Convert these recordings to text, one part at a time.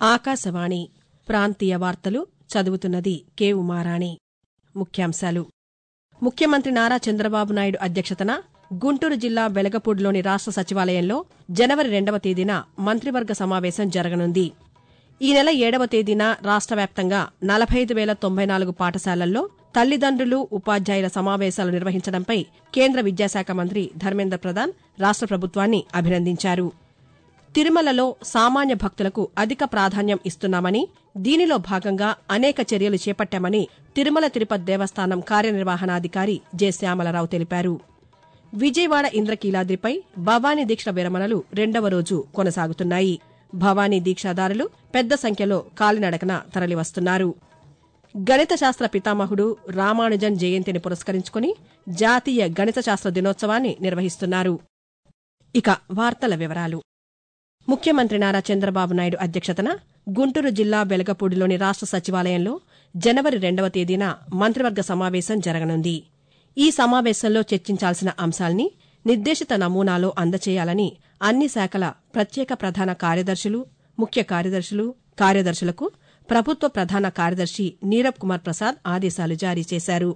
ఆకాశవాణి ప్రాంతీయ వార్తలు చదువుతున్నది కె ఉమారాణి ముఖ్యాంశాలు ముఖ్యమంత్రి నారా చంద్రబాబు నాయుడు అధ్యక్షతన గుంటూరు జిల్లా వెలగపూడిలోని రాష్ట సచివాలయంలో జనవరి రెండవ తేదీన మంత్రివర్గ సమావేశం జరగనుంది ఈ నెల ఏడవ తేదీన రాష్ట వ్యాప్తంగా నలభై ఐదు వేల తొంభై నాలుగు పాఠశాలల్లో తల్లిదండ్రులు ఉపాధ్యాయుల సమావేశాలు నిర్వహించడంపై కేంద్ర విద్యాశాఖ మంత్రి ధర్మేంద్ర ప్రధాన్ రాష్ట ప్రభుత్వాన్ని అభినందించారు తిరుమలలో సామాన్య భక్తులకు అధిక ప్రాధాన్యం ఇస్తున్నామని దీనిలో భాగంగా అనేక చర్యలు చేపట్టామని తిరుమల తిరుపతి దేవస్థానం కార్యనిర్వహణాధికారి జె శ్యామలరావు తెలిపారు విజయవాడ ఇంద్రకీలాద్రిపై భవానీ దీక్ష విరమణలు రెండవ రోజు కొనసాగుతున్నాయి భవానీ దీక్షాదారులు పెద్ద సంఖ్యలో కాలినడకన తరలివస్తున్నారు గణిత శాస్త్ర పితామహుడు రామానుజన్ జయంతిని పురస్కరించుకుని జాతీయ గణిత శాస్త్ర దినోత్సవాన్ని నిర్వహిస్తున్నారు ఇక వార్తల వివరాలు ముఖ్యమంత్రి నారా చంద్రబాబు నాయుడు అధ్యక్షతన గుంటూరు జిల్లా వెలగపూడిలోని రాష్ట సచివాలయంలో జనవరి రెండవ తేదీన మంత్రివర్గ సమావేశం జరగనుంది ఈ సమావేశంలో చర్చించాల్సిన అంశాల్ని నిర్దేశిత నమూనాలో అందచేయాలని అన్ని శాఖల ప్రత్యేక ప్రధాన కార్యదర్శులు ముఖ్య కార్యదర్శులు కార్యదర్శులకు ప్రభుత్వ ప్రధాన కార్యదర్శి నీరబ్ కుమార్ ప్రసాద్ ఆదేశాలు జారీ చేశారు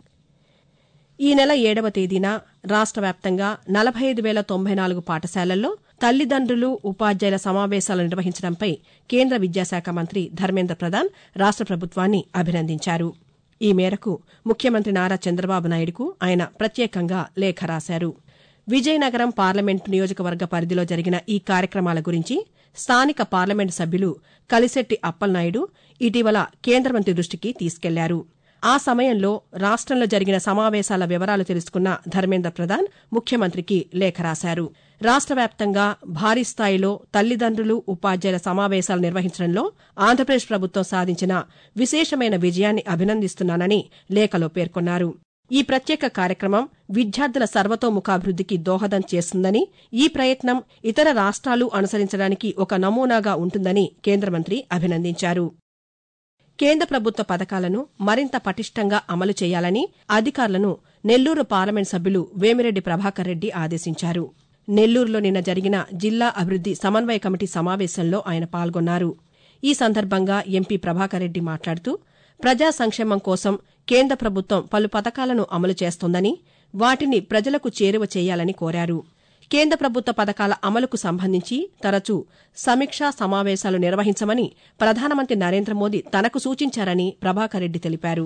ఈ నెల ఏడవ తేదీన రాష్ట వ్యాప్తంగా నలభై ఐదు వేల తొంభై నాలుగు పాఠశాలల్లో తల్లిదండ్రులు ఉపాధ్యాయుల సమావేశాలు నిర్వహించడంపై కేంద్ర విద్యాశాఖ మంత్రి ధర్మేంద్ర ప్రధాన్ రాష్ట ప్రభుత్వాన్ని అభినందించారు ఈ మేరకు ముఖ్యమంత్రి నారా చంద్రబాబు నాయుడుకు ఆయన ప్రత్యేకంగా లేఖ రాశారు విజయనగరం పార్లమెంటు నియోజకవర్గ పరిధిలో జరిగిన ఈ కార్యక్రమాల గురించి స్థానిక పార్లమెంటు సభ్యులు కలిశెట్టి అప్పలనాయుడు ఇటీవల కేంద్ర మంత్రి దృష్టికి తీసుకెళ్లారు ఆ సమయంలో రాష్టంలో జరిగిన సమావేశాల వివరాలు తెలుసుకున్న ధర్మేంద్ర ప్రధాన్ ముఖ్యమంత్రికి లేఖ రాశారు రాష్ట వ్యాప్తంగా భారీ స్థాయిలో తల్లిదండ్రులు ఉపాధ్యాయుల సమావేశాలు నిర్వహించడంలో ఆంధ్రప్రదేశ్ ప్రభుత్వం సాధించిన విశేషమైన విజయాన్ని అభినందిస్తున్నానని లేఖలో పేర్కొన్నారు ఈ ప్రత్యేక కార్యక్రమం విద్యార్థుల సర్వతోముఖాభివృద్దికి దోహదం చేస్తుందని ఈ ప్రయత్నం ఇతర రాష్ట్రాలు అనుసరించడానికి ఒక నమూనాగా ఉంటుందని కేంద్ర మంత్రి అభినందించారు కేంద్ర ప్రభుత్వ పథకాలను మరింత పటిష్టంగా అమలు చేయాలని అధికారులను నెల్లూరు పార్లమెంట్ సభ్యులు వేమిరెడ్డి ప్రభాకర్ రెడ్డి ఆదేశించారు నెల్లూరులో నిన్న జరిగిన జిల్లా అభివృద్ది సమన్వయ కమిటీ సమావేశంలో ఆయన పాల్గొన్నారు ఈ సందర్భంగా ఎంపీ ప్రభాకర్ రెడ్డి మాట్లాడుతూ ప్రజా సంక్షేమం కోసం కేంద్ర ప్రభుత్వం పలు పథకాలను అమలు చేస్తోందని వాటిని ప్రజలకు చేరువ చేయాలని కోరారు కేంద్ర ప్రభుత్వ పథకాల అమలుకు సంబంధించి తరచూ సమీక్షా సమావేశాలు నిర్వహించమని ప్రధానమంత్రి నరేంద్ర మోదీ తనకు సూచించారని ప్రభాకర్ రెడ్డి తెలిపారు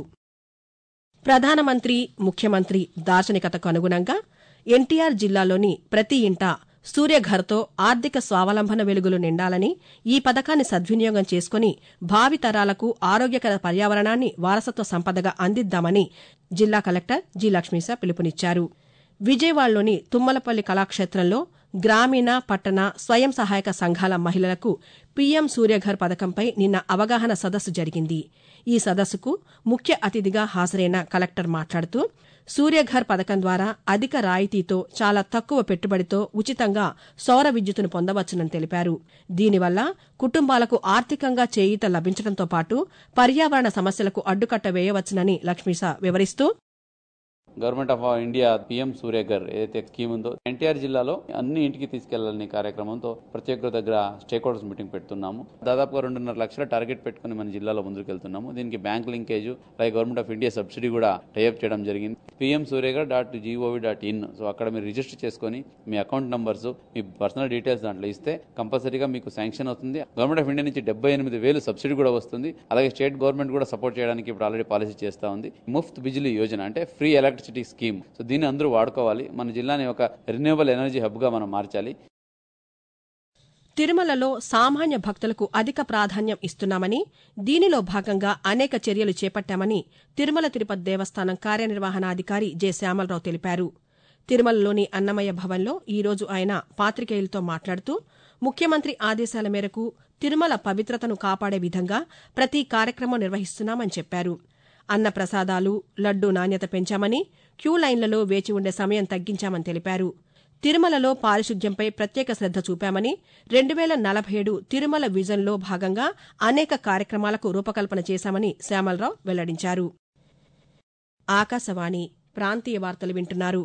ప్రధానమంత్రి ముఖ్యమంత్రి దార్శనికతకు అనుగుణంగా ఎన్టీఆర్ జిల్లాలోని ప్రతి ఇంటా సూర్యఘర్తో ఆర్థిక స్వావలంబన వెలుగులు నిండాలని ఈ పథకాన్ని సద్వినియోగం చేసుకుని భావితరాలకు ఆరోగ్యకర పర్యావరణాన్ని వారసత్వ సంపదగా అందిద్దామని జిల్లా కలెక్టర్ జి లక్ష్మీశ పిలుపునిచ్చారు విజయవాడలోని తుమ్మలపల్లి కళాక్షేత్రంలో గ్రామీణ పట్టణ స్వయం సహాయక సంఘాల మహిళలకు పీఎం సూర్యఘర్ పథకంపై నిన్న అవగాహన సదస్సు జరిగింది ఈ సదస్సుకు ముఖ్య అతిథిగా హాజరైన కలెక్టర్ మాట్లాడుతూ సూర్యఘర్ పథకం ద్వారా అధిక రాయితీతో చాలా తక్కువ పెట్టుబడితో ఉచితంగా సౌర విద్యుత్తును పొందవచ్చునని తెలిపారు దీనివల్ల కుటుంబాలకు ఆర్థికంగా చేయూత లభించడంతో పాటు పర్యావరణ సమస్యలకు అడ్డుకట్ట వేయవచ్చునని లక్ష్మీశ వివరిస్తూ government of India PM Suryaghar ఏదైతే స్కీమ్ ఉందో ఎన్టీఆర్ జిల్లాలో అన్ని ఇంటికి తీసుకెళ్లాలనే కార్యక్రమంతో ప్రతి ఒక్కరి దగ్గర స్టేక్ హోల్డర్స్ మీటింగ్ పెడుతున్నాము దాదాపుగా రెండున్నర లక్షల టార్గెట్ పెట్టుకుని మన జిల్లాలో ముందుకు వెళ్తున్నాము దీనికి బ్యాంక్ లింకేజ్ అలాగే గవర్నమెంట్ ఆఫ్ ఇండియా సబ్సిడీ కూడా టైఅప్ చేయడం జరిగింది PM Suryaghar dot G O V dot in so అక్కడ మీరు రిజిస్టర్ చేసుకుని మీ అకౌంట్ నంబర్స్ మీ పర్సనల్ డీటెయిల్స్ దాంట్లో ఇస్తే కంపల్సరీగా మీకు శాంక్షన్ అవుతుంది గవర్నమెంట్ ఆఫ్ ఇండియా నుంచి డెబ్బై ఎనిమిది వేలు సబ్సిడీ కూడా వస్తుంది అలాగే స్టేట్ గవర్నమెంట్ కూడా సపోర్ట్ చేయడానికి ఇప్పుడు ఆల్రెడీ పాలసీ చేస్తా ఉంది ముఫ్త్ బిజిలీ యోజన అంటే ఫ్రీ ఎలక్ట్రిసిటీ స్కీమ్ సో దీన్ని అందరూ వాడుకోవాలి మన జిల్లాని ఒక రిన్యూవబుల్ ఎనర్జీ హబ్ గా మనం మార్చాలి తిరుమలలో సామాన్య భక్తులకు అధిక ప్రాధాన్యం ఇస్తున్నామని దీనిలో భాగంగా అనేక చర్యలు చేపట్టామని తిరుమల తిరుపతి దేవస్థానం కార్యనిర్వహణాధికారి జె శ్యామలరావు తెలిపారు తిరుమలలోని అన్నమయ్య భవన్లో ఈ రోజు ఆయన పాతికేయులతో మాట్లాడుతూ ముఖ్యమంత్రి ఆదేశాల మేరకు తిరుమల పవిత్రతను కాపాడే విధంగా ప్రతి కార్యక్రమం నిర్వహిస్తున్నామని చెప్పారు అన్న ప్రసాదాలు లడ్డూ నాణ్యత పెంచామని క్యూ లైన్లలో వేచి ఉండే సమయం తగ్గించామని తెలిపారు తిరుమలలో పారిశుద్ధ్యంపై ప్రత్యేక శ్రద్ద చూపామని రెండు వేల నలభై ఏడు తిరుమల విజన్లో భాగంగా అనేక కార్యక్రమాలకు రూపకల్పన చేశామని శ్యామలరావు వెల్లడించారు ఆకాశవాణి ప్రాంతీయ వార్తలు వింటున్నారు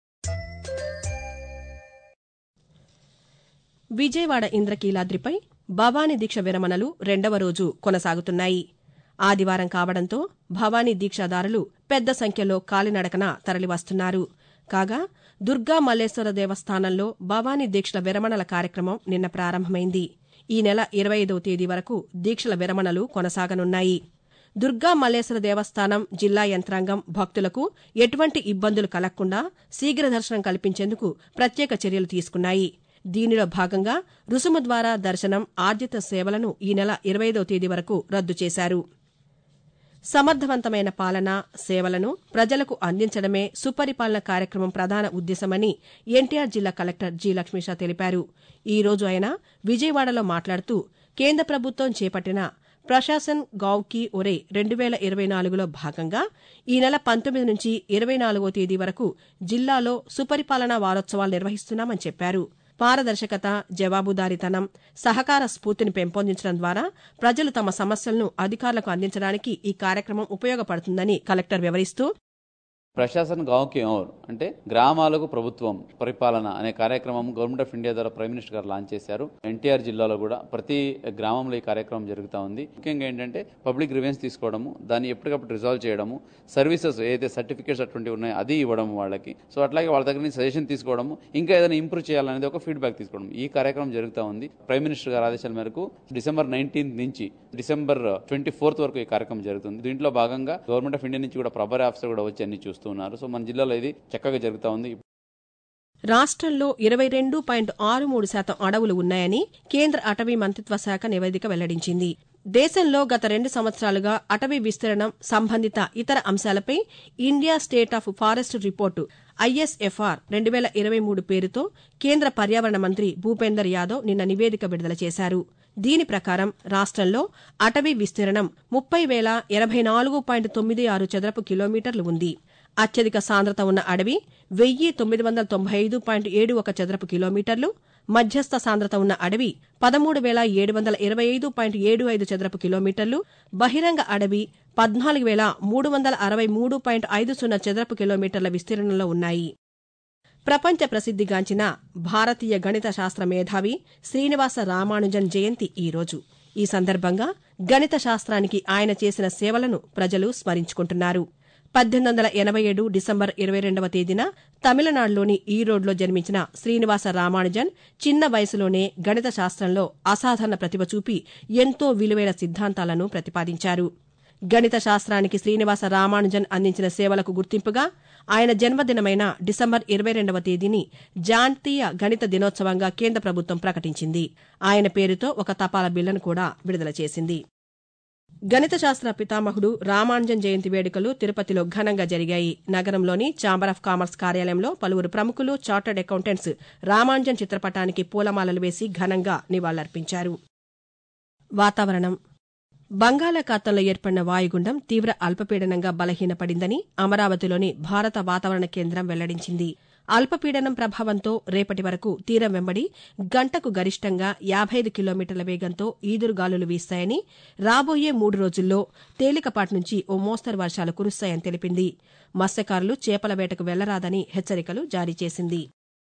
విజయవాడ ఇంద్రకీలాద్రిపై భవానీ దీక్ష విరమణలు రెండవ రోజు కొనసాగుతున్నాయి ఆదివారం కావడంతో భవానీ దీక్షాదారులు పెద్ద సంఖ్యలో కాలినడకన తరలివస్తున్నారు కాగా దుర్గా మల్లేశ్వర దేవస్థానంలో భవానీ దీక్షల విరమణల కార్యక్రమం నిన్న ప్రారంభమైంది ఈ నెల ఇరవై ఐదవ తేదీ వరకు దీక్షల విరమణలు కొనసాగనున్నాయి దుర్గా మల్లేశ్వర దేవస్థానం జిల్లా యంత్రాంగం భక్తులకు ఎటువంటి ఇబ్బందులు కలగకుండా శీఘ్ర దర్శనం కల్పించేందుకు ప్రత్యేక చర్యలు తీసుకున్నాయి దీనిలో భాగంగా రుసుము ద్వారా దర్శనం ఆర్జిత సేవలను ఈ నెల ఇరవై ఐదవ తేదీ వరకు రద్దు చేశారు సమర్థవంతమైన పాలన సేవలను ప్రజలకు అందించడమే సుపరిపాలన కార్యక్రమం ప్రధాన ఉద్దేశమని ఎన్టీఆర్ జిల్లా కలెక్టర్ జి లక్ష్మీషా తెలిపారు ఈ రోజు ఆయన విజయవాడలో మాట్లాడుతూ కేంద్ర ప్రభుత్వం చేపట్టిన ప్రశాసన్ గావ్ కి ఒరే రెండు వేల ఇరవై నాలుగులో భాగంగా ఈ నెల పంతొమ్మిది నుంచి ఇరవై నాలుగో తేదీ వరకు జిల్లాలో సుపరిపాలనా వారోత్సవాలు నిర్వహిస్తున్నామని చెప్పారు పారదర్శకత జవాబుదారీతనం సహకార స్ఫూర్తిని పెంపొందించడం ద్వారా ప్రజలు తమ సమస్యలను అధికారులకు అందించడానికి ఈ కార్యక్రమం ఉపయోగపడుతుందని కలెక్టర్ వివరిస్తూ ప్రశాసన్ గావ్కి ఓర్ అంటే గ్రామాలకు ప్రభుత్వం పరిపాలన అనే కార్యక్రమం గవర్నమెంట్ ఆఫ్ ఇండియా ద్వారా ప్రైమ్ మినిస్టర్ గారు లాంచ్ చేశారు ఎన్టీఆర్ జిల్లాలో కూడా ప్రతి గ్రామంలో ఈ కార్యక్రమం జరుగుతూ ఉంది ముఖ్యంగా ఏంటంటే పబ్లిక్ రివెన్స్ తీసుకోవడము దాన్ని ఎప్పటికప్పుడు రిజాల్వ్ చేయడము సర్వీసెస్ ఏదైతే సర్టిఫికేట్స్ అటువంటివి ఉన్నాయో అది ఇవ్వడం వాళ్ళకి సో అట్లాగే వాళ్ళ దగ్గర నుంచి సజెషన్ తీసుకోవడము ఇంకా ఏదైనా ఇంప్రూవ్ చేయాలనేది ఒక ఫీడ్బ్యాక్ తీసుకోవడం ఈ కార్యక్రమం జరుగుతూ ఉంది ప్రైమ్ మినిస్టర్ గారి ఆదేశాల మేరకు డిసెంబర్ నైన్టీన్త్ నుంచి డిసెంబర్ ట్వంటీ ఫోర్త్ వరకు ఈ కార్యక్రమం జరుగుతుంది దీంట్లో భాగంగా గవర్నమెంట్ ఆఫ్ ఇండియా నుంచి కూడా ప్రభారీ ఆఫీసర్ కూడా వచ్చి అన్ని చూస్తున్నారు సో మన జిల్లాలో ఇది చక్కగా జరుగుతూ ఉంది రాష్ట్రంలో ఇరవై రెండు పాయింట్ ఆరు మూడు శాతం అడవులు ఉన్నాయని కేంద్ర అటవీ మంత్రిత్వ శాఖ నివేదిక వెల్లడించింది దేశంలో గత రెండు సంవత్సరాలుగా అటవీ విస్తీర్ణం సంబంధిత ఇతర అంశాలపై India state of forest report ISFR రెండు వేల ఇరవై మూడు పేరుతో కేంద్ర పర్యావరణ మంత్రి భూపేందర్ యాదవ్ నిన్న నివేదిక విడుదల చేశారు దీని ప్రకారం రాష్ట్రంలో అటవీ విస్తీర్ణం ముప్పై వేల ఎనభై నాలుగు పాయింట్ తొమ్మిది ఆరు చదరపు కిలోమీటర్లు ఉంది అత్యధిక సాంద్రత ఉన్న అడవి వెయ్యి తొమ్మిది వందల తొంభై ఐదు పాయింట్ ఏడు ఒక చదరపు కిలోమీటర్లు మధ్యస్థ సాంద్రత ఉన్న అడవి పదమూడు వేల ఏడు వందల ఇరవై ఐదు పాయింట్ ఏడు ఐదు చదరపు కిలోమీటర్లు బహిరంగ అడవి పద్నాలుగు వేల మూడు వందల అరవై మూడు పాయింట్ ఐదు సున్నా చదరపు కిలోమీటర్ల విస్తీర్ణంలో ఉన్నాయి ప్రపంచ ప్రసిద్దిగాంచిన భారతీయ గణిత శాస్త్ర మేధావి శ్రీనివాస రామానుజన్ జయంతి ఈ రోజు ఈ సందర్భంగా గణిత శాస్త్రానికి ఆయన చేసిన సేవలను ప్రజలు స్మరించుకుంటున్నారు పద్దెనిమిది వందల ఎనభై ఏడు డిసెంబర్ ఇరవై రెండవ తేదీన తమిళనాడులోని ఈరోడ్లో జన్మించిన శ్రీనివాస రామానుజన్ చిన్న వయసులోనే గణిత శాస్త్రంలో అసాధారణ ప్రతిభ చూపి ఎంతో విలువైన సిద్ధాంతాలను ప్రతిపాదించారు గణిత శాస్త్రానికి శ్రీనివాస రామానుజన్ అందించిన సేవలకు గుర్తింపుగా ఆయన జన్మదినమైన డిసెంబర్ ఇరవై రెండవ తేదీని జాతీయ గణిత దినోత్సవంగా కేంద్ర ప్రభుత్వం ప్రకటించింది ఆయన పేరుతో ఒక తపాలా బిల్లను కూడా విడుదల చేసింది గణిత శాస్త్ర పితామహుడు రామానుజన్ జయంతి వేడుకలు తిరుపతిలో ఘనంగా జరిగాయి నగరంలోని ఛాంబర్ ఆఫ్ కామర్స్ కార్యాలయంలో పలువురు ప్రముఖులు చార్టర్డ్ అకౌంటెంట్స్ రామానుజన్ చిత్రపటానికి పూలమాలలు వేసి ఘనంగా నివాళులర్పించారు వాతావరణం బంగాళాఖాతంలో ఏర్పడిన వాయుగుండం తీవ్ర అల్పపీడనంగా బలహీనపడిందని అమరావతిలోని భారత వాతావరణ కేంద్రం వెల్లడించింది అల్పపీడనం ప్రభావంతో రేపటి వరకు తీరం వెంబడి గంటకు గరిష్టంగా యాభై ఐదు కిలోమీటర్ల వేగంతో ఈదురుగాలులు వీస్తాయని రాబోయే మూడు రోజుల్లో తేలికపాటి నుంచి ఓ మోస్తరు వర్షాలు కురుస్తాయని తెలిపింది మత్స్యకారులు చేపల వేటకు వెళ్లరాదని హెచ్చరికలు జారీ చేసింది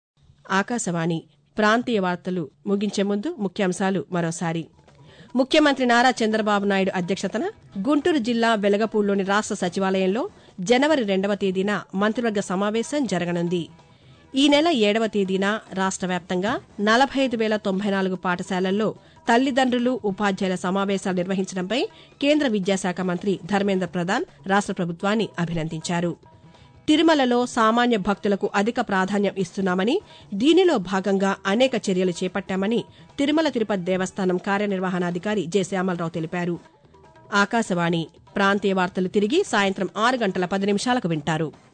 ఆకాశవాణి ప్రాంతీయ వార్తలు ముగించే ముందు ముఖ్యాంశాలు మరోసారి ముఖ్యమంత్రి నారా చంద్రబాబు నాయుడు అధ్యక్షతన గుంటూరు జిల్లా వెలగపూడిలోని రాష్ట సచివాలయంలో జనవరి రెండవ తేదీన మంత్రివర్గ సమావేశం జరగనుంది ఈ నెల ఏడవ తేదీన రాష్ట వ్యాప్తంగా నలభై ఐదు వేల తొంభై నాలుగు పాఠశాలల్లో తల్లిదండ్రులు ఉపాధ్యాయుల సమావేశాలు నిర్వహించడంపై కేంద్ర విద్యాశాఖ మంత్రి ధర్మేంద్ర ప్రధాన్ రాష్ట ప్రభుత్వాన్ని అభినందించారు తిరుమలలో సామాన్య భక్తులకు అధిక ప్రాధాన్యం ఇస్తున్నామని దీనిలో భాగంగా అనేక చర్యలు చేపట్టామని తిరుమల తిరుపతి దేవస్థానం కార్యనిర్వహణాధికారి జె శ్యామలరావు తెలిపారు ఆకాశవాణి ప్రాంతీయ వార్తలు తిరిగి సాయంత్రం ఆరు గంటల పది నిమిషాలకు వింటారు